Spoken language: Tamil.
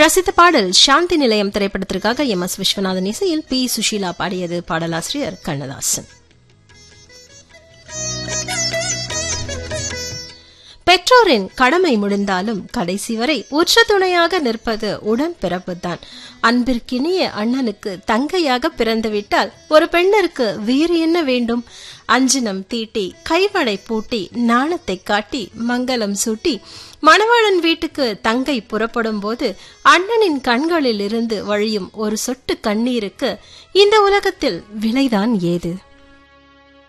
ரசித்த பாடல் சாந்தி நிலையம் திரைப்படத்திற்காக எம் எஸ் விஸ்வநாதன் இசையில் பி சுஷீலா பாடியது பாடலாசிரியர் கண்ணதாசன் பெற்றோரின் கடமை முடிந்தாலும் கடைசி வரை உற்ற துணையாக நிற்பது உடன் பிறப்புதான் அன்பிற்கினிய அண்ணனுக்கு தங்கையாக பிறந்துவிட்டால் ஒரு பெண்ணிற்கு வேறு என்ன வேண்டும் அஞ்சினம் தீட்டி கைவளை பூட்டி நாணத்தை காட்டி மங்களம் சூட்டி மணவாளன் வீட்டுக்கு தங்கை புறப்படும் போது அண்ணனின் கண்களில் இருந்து வழியும் ஒரு சொட்டு கண்ணீருக்கு இந்த உலகத்தில் விலைதான் ஏது